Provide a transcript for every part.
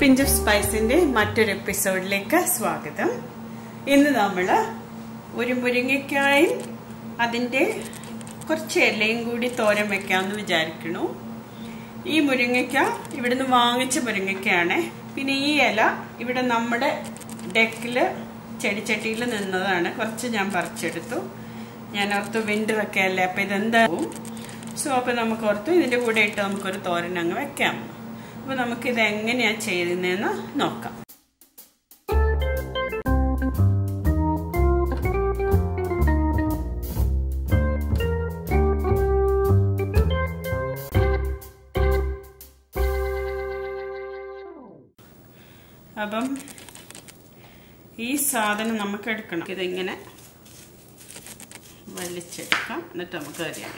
Pinch of സ്പൈസിന്റെ മറ്റൊരു എപ്പിസോഡിലേക്ക് സ്വാഗതം ഇന്ന് നമ്മൾ ഒരു മുരിങ്ങയ്ക്കായും അതിൻ്റെ കുറച്ച് ഇലയും കൂടി തോരൻ വെക്കാമെന്ന് വിചാരിക്കണു ഈ മുരിങ്ങയ്ക്ക ഇവിടുന്ന് വാങ്ങിച്ച മുരിങ്ങയ്ക്കയാണ് പിന്നെ ഈ ഇല ഇവിടെ നമ്മുടെ ഡെക്കിൽ ചെടിച്ചട്ടിയിൽ നിന്നതാണ് കുറച്ച് ഞാൻ പറിച്ചെടുത്തു ഞാൻ ഓർത്തു വിൻ്ററൊക്കെ അല്ലേ അപ്പം ഇതെന്താവും സോ അപ്പം നമുക്ക് ഓർത്തു ഇതിൻ്റെ കൂടെ ഇട്ട് നമുക്കൊരു തോരൻ അങ്ങ് വെക്കാം അപ്പോൾ നമുക്കിത് എങ്ങനെയാണ് ചെയ്യുന്നതെന്ന് നോക്കാം അപ്പം ഈ സാധനം നമുക്ക് എടുക്കണം ഇതിങ്ങനെ വലിച്ചെടുക്കാം എന്നിട്ട് നമുക്ക് അറിയാം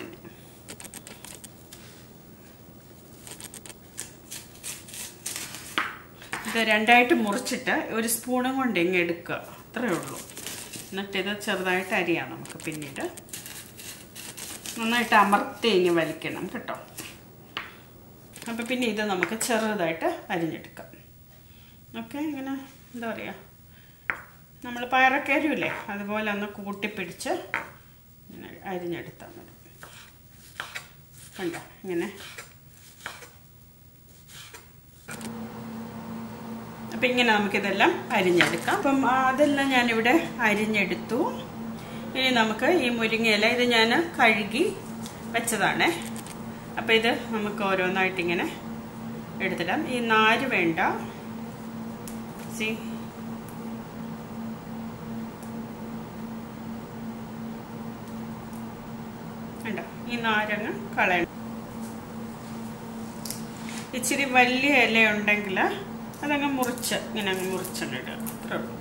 ഇത് രണ്ടായിട്ട് മുറിച്ചിട്ട് ഒരു സ്പൂണും കൊണ്ട് ഇങ്ങ് എടുക്കുക അത്രയേ ഉള്ളൂ എന്നിട്ട് ഇത് ചെറുതായിട്ട് അരിയാം നമുക്ക് പിന്നീട് നന്നായിട്ട് അമർത്തി ഇങ്ങ് വലിക്കണം കേട്ടോ അപ്പം പിന്നെ ഇത് നമുക്ക് ചെറുതായിട്ട് അരിഞ്ഞെടുക്കാം ഓക്കെ ഇങ്ങനെ എന്താ പറയുക നമ്മൾ പയറൊക്കെ അരിയില്ലേ അതുപോലെ ഒന്ന് കൂട്ടിപ്പിടിച്ച് ഇങ്ങനെ അരിഞ്ഞെടുത്താൽ മതി കണ്ടോ ഇങ്ങനെ അപ്പം ഇങ്ങനെ നമുക്കിതെല്ലാം അരിഞ്ഞെടുക്കാം അപ്പം അതെല്ലാം ഞാനിവിടെ അരിഞ്ഞെടുത്തു ഇനി നമുക്ക് ഈ മുരിങ്ങയില ഇത് ഞാൻ കഴുകി വെച്ചതാണേ അപ്പം ഇത് നമുക്ക് ഓരോന്നായിട്ട് ഇങ്ങനെ എടുത്തിടാം ഈ നാര് വേണ്ട സി ഉണ്ടോ ഈ നാരങ്ങ കളയണം ഇച്ചിരി വലിയ ഇല ഉണ്ടെങ്കിൽ അതങ്ങ് മുറിച്ച് ഇങ്ങനെ അങ്ങ് മുറിച്ചിടുക അത്രേ ഉള്ളൂ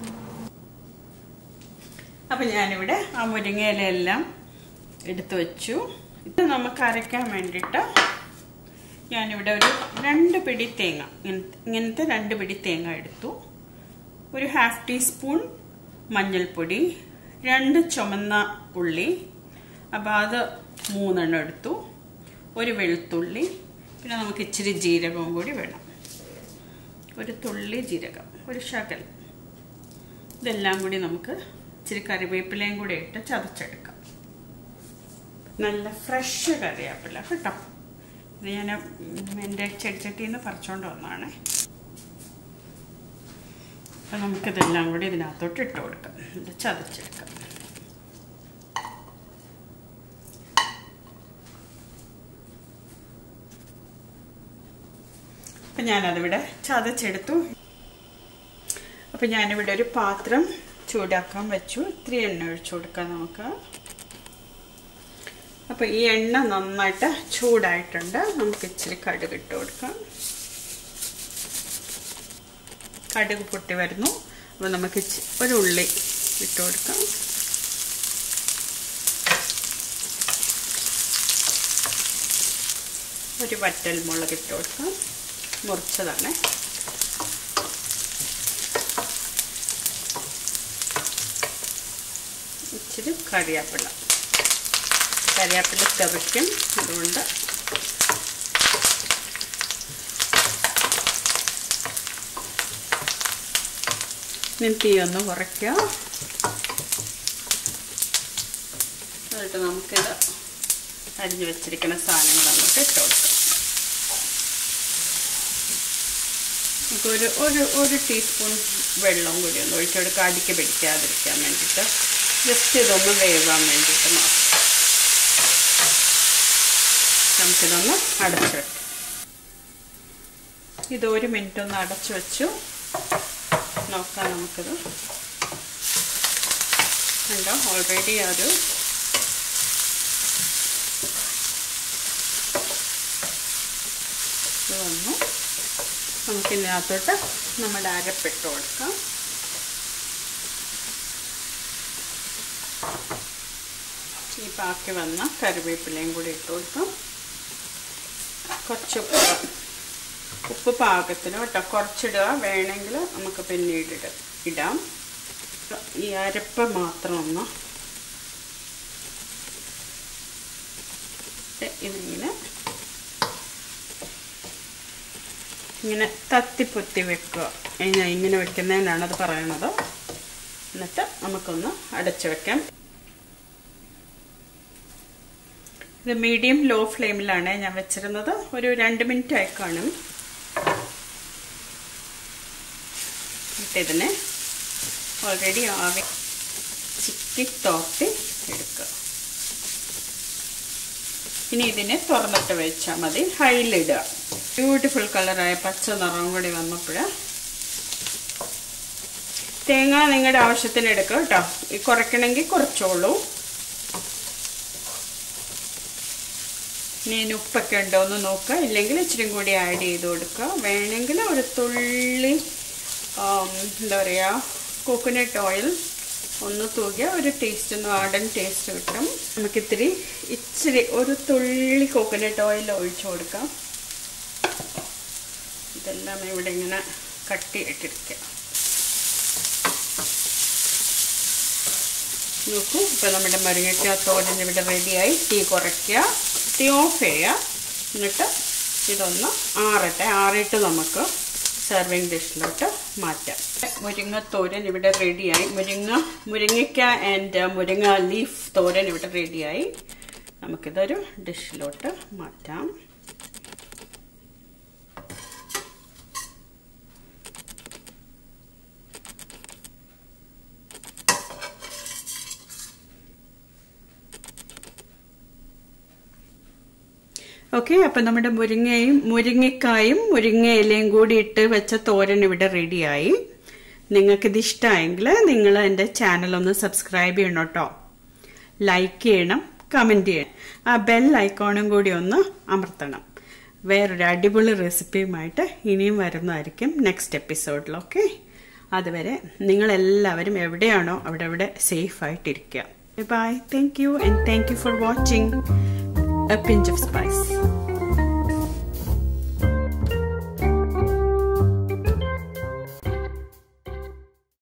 അപ്പം ഞാനിവിടെ ആ മുരിങ്ങ ഇലയെല്ലാം എടുത്തു വെച്ചു ഇത് നമുക്ക് അരയ്ക്കാൻ വേണ്ടിയിട്ട് ഞാനിവിടെ ഒരു രണ്ട് പിടി തേങ്ങ ഇങ്ങനത്തെ രണ്ട് പിടി തേങ്ങ എടുത്തു ഒരു ഹാഫ് ടീസ്പൂൺ മഞ്ഞൾപ്പൊടി രണ്ട് ചുമന്ന ഉള്ളി അപ്പോൾ അത് മൂന്നെണ്ണം എടുത്തു ഒരു വെളുത്തുള്ളി പിന്നെ നമുക്ക് ഇച്ചിരി ജീരകവും കൂടി വേണം ഒരു തുള്ളി ജീരകം ഒരു ശകലം ഇതെല്ലാം കൂടി നമുക്ക് ഇച്ചിരി കറിവേപ്പിലയും കൂടി ഇട്ട് ചതച്ചെടുക്കാം നല്ല ഫ്രഷ് കറിവേപ്പില കേട്ടോ ഇത് ഞാൻ എൻ്റെ ചെടിച്ചട്ടിയിൽ നിന്ന് പറിച്ചുകൊണ്ട് വന്നതാണ് അപ്പം നമുക്കിതെല്ലാം കൂടി ഇതിനകത്തോട്ട് ഇട്ട് കൊടുക്കാം ഇത് ചതച്ചെടുക്കാം അപ്പം ഞാനതിവിടെ ചതച്ചെടുത്തു അപ്പം ഞാനിവിടെ ഒരു പാത്രം ചൂടാക്കാൻ വെച്ചു ഇത്തിരി എണ്ണ ഒഴിച്ചു കൊടുക്കാം നമുക്ക് അപ്പോൾ ഈ എണ്ണ നന്നായിട്ട് ചൂടായിട്ടുണ്ട് നമുക്ക് ഇച്ചിരി കടുക് ഇട്ട് കൊടുക്കാം കടുക് പൊട്ടി വരുന്നു അപ്പോൾ നമുക്ക് ഒരു ഉള്ളി ഇട്ട് കൊടുക്കാം ഒരു വറ്റൽ മുളക് ഇട്ട് കൊടുക്കാം മുറിച്ചതാണ് ഇച്ചിരി കറിവേപ്പില കറിവേപ്പില തെറിക്കും അതുകൊണ്ട് തീ ഒന്ന് കുറയ്ക്കുക എന്നിട്ട് നമുക്കിത് അരിഞ്ഞു വെച്ചിരിക്കുന്ന സാധനങ്ങൾ അങ്ങോട്ട് ഇട്ട് കൊടുക്കാം ഒരു ഒരു ഒരു ടീസ്പൂൺ വെള്ളം കൂടി ഒന്ന് ഒഴിച്ചെടുക്കുക അടിക്ക് പിടിക്കാതിരിക്കാൻ വേണ്ടിയിട്ട് ജസ്റ്റ് ഇതൊന്ന് വേവാൻ വേണ്ടിയിട്ട് മാത്രം നമുക്കിതൊന്ന് അടച്ചു വെക്കാം ഇത് ഒരു മിനിറ്റ് ഒന്ന് അടച്ചു വെച്ചു നോക്കാം നമുക്കിത് ഉണ്ടോ ഓൾറെഡി ഒരു ഇത് വന്നു നമുക്കിതിനകത്തോട്ട് നമ്മുടെ അരപ്പിട്ട് കൊടുക്കാം ഈ ബാക്കി വന്ന കറിവേപ്പിലയും കൂടി ഇട്ട് കൊടുക്കാം കുറച്ച് ഉപ്പ് ഉപ്പ് പാകത്തിന് കേട്ടോ കുറച്ചിടുക വേണമെങ്കിൽ നമുക്ക് പിന്നീട് ഇടാം ഈ അരപ്പ് മാത്രം ഒന്ന് ഇതിങ്ങനെ ഇങ്ങനെ തത്തിപ്പൊത്തി വെക്കുക ഞാൻ ഇങ്ങനെ വെക്കുന്നതിനാണ് അത് പറയണത് എന്നിട്ട് നമുക്കൊന്ന് അടച്ചു വെക്കാം ഇത് മീഡിയം ലോ ഫ്ലെയിമിലാണ് ഞാൻ വെച്ചിരുന്നത് ഒരു രണ്ട് മിനിറ്റ് ആയി കാണും ഇതിനെ ഓൾറെഡി ആവി ചിക്കി തോർത്തി എടുക്കുക ഇനി ഇതിനെ തുറന്നിട്ട് വെച്ചാൽ മതി ഹൈലിടുക ബ്യൂട്ടിഫുൾ കളറായ പച്ച നിറം കൂടി വന്നപ്പോൾ തേങ്ങ നിങ്ങളുടെ ആവശ്യത്തിന് എടുക്കുക കേട്ടോ ഈ കുറയ്ക്കണമെങ്കിൽ കുറച്ചോളൂ ഇനി ഉപ്പൊക്കെ ഉണ്ടോ എന്ന് നോക്കുക ഇല്ലെങ്കിൽ ഇച്ചിരി കൂടി ആഡ് ചെയ്ത് കൊടുക്കുക വേണമെങ്കിൽ ഒരു തുള്ളി എന്താ പറയുക കോക്കനട്ട് ഓയിൽ ഒന്ന് തൂകിയ ഒരു ടേസ്റ്റ് നാടൻ ടേസ്റ്റ് കിട്ടും നമുക്കിത്തിരി ഇച്ചിരി ഒരു തുള്ളി കോക്കനട്ട് ഓയിൽ ഒഴിച്ചു കൊടുക്കാം ഇതെല്ലാം ഇവിടെ ഇങ്ങനെ കട്ടിയിട്ടിരിക്കുക നോക്കൂ ഇപ്പോൾ നമ്മുടെ മുരിങ്ങയ്ക്ക തോരൻ ഇവിടെ റെഡിയായി തീ കുറയ്ക്കുക തീ ഓഫ് ചെയ്യുക എന്നിട്ട് ഇതൊന്ന് ആറട്ടെ ആറിയിട്ട് നമുക്ക് സെർവിങ് ഡിഷിലോട്ട് മാറ്റാം മുരിങ്ങ തോരൻ ഇവിടെ റെഡിയായി മുരിങ്ങ മുരിങ്ങയ്ക്ക ആൻഡ് മുരിങ്ങ ലീഫ് തോരൻ ഇവിടെ റെഡിയായി നമുക്കിതൊരു ഡിഷിലോട്ട് മാറ്റാം ഓക്കെ അപ്പം നമ്മുടെ മുരിങ്ങയും മുരിങ്ങക്കായും മുരിങ്ങ ഇലയും കൂടി ഇട്ട് വെച്ച തോരൻ ഇവിടെ റെഡിയായി നിങ്ങൾക്കിത് ഇഷ്ടമായെങ്കിൽ നിങ്ങൾ എൻ്റെ ചാനൽ ഒന്ന് സബ്സ്ക്രൈബ് ചെയ്യണം കേട്ടോ ലൈക്ക് ചെയ്യണം കമൻറ്റ് ചെയ്യണം ആ ബെൽ ഐക്കോണും കൂടി ഒന്ന് അമർത്തണം വേറൊരു അടിപൊളി റെസിപ്പിയുമായിട്ട് ഇനിയും വരുന്നതായിരിക്കും നെക്സ്റ്റ് എപ്പിസോഡിൽ ഓക്കെ അതുവരെ നിങ്ങളെല്ലാവരും എവിടെയാണോ അവിടെ അവിടെ സേഫ് ആയിട്ടിരിക്കുക bye thank you and thank you for watching a pinch of spice.